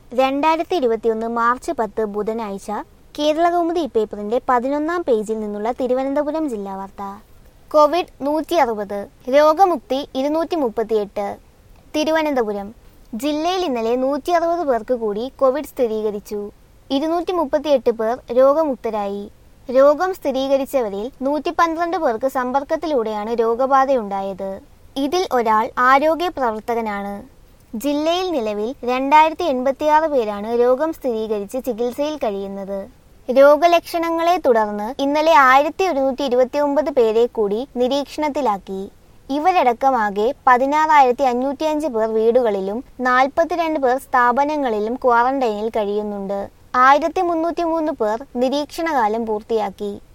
രണ്ടായിരത്തി ഇരുപത്തിയൊന്ന് മാർച്ച് പത്ത് ബുധനാഴ്ച കേരളകൗമുദി പേപ്പറിന്റെ പതിനൊന്നാം പേജിൽ നിന്നുള്ള തിരുവനന്തപുരം ജില്ലാ വാർത്ത കോവിഡ് നൂറ്റി അറുപത് രോഗമുക്തി ഇരുന്നൂറ്റി മുപ്പത്തിയെട്ട് തിരുവനന്തപുരം ജില്ലയിൽ ഇന്നലെ നൂറ്റി അറുപത് പേർക്ക് കൂടി കോവിഡ് സ്ഥിരീകരിച്ചു ഇരുന്നൂറ്റി മുപ്പത്തിയെട്ട് പേർ രോഗമുക്തരായി രോഗം സ്ഥിരീകരിച്ചവരിൽ നൂറ്റി പന്ത്രണ്ട് പേർക്ക് സമ്പർക്കത്തിലൂടെയാണ് രോഗബാധയുണ്ടായത് ഇതിൽ ഒരാൾ ആരോഗ്യ പ്രവർത്തകനാണ് ജില്ലയിൽ നിലവിൽ രണ്ടായിരത്തി എൺപത്തിയാറ് പേരാണ് രോഗം സ്ഥിരീകരിച്ച് ചികിത്സയിൽ കഴിയുന്നത് രോഗലക്ഷണങ്ങളെ തുടർന്ന് ഇന്നലെ ആയിരത്തി ഒരുന്നൂറ്റി ഇരുപത്തി ഒമ്പത് പേരെ കൂടി നിരീക്ഷണത്തിലാക്കി ഇവരടക്കമാകെ പതിനാറായിരത്തി അഞ്ഞൂറ്റിയഞ്ച് പേർ വീടുകളിലും നാൽപ്പത്തിരണ്ട് പേർ സ്ഥാപനങ്ങളിലും ക്വാറന്റൈനിൽ കഴിയുന്നുണ്ട് ആയിരത്തി മുന്നൂറ്റി മൂന്ന് പേർ നിരീക്ഷണകാലം പൂർത്തിയാക്കി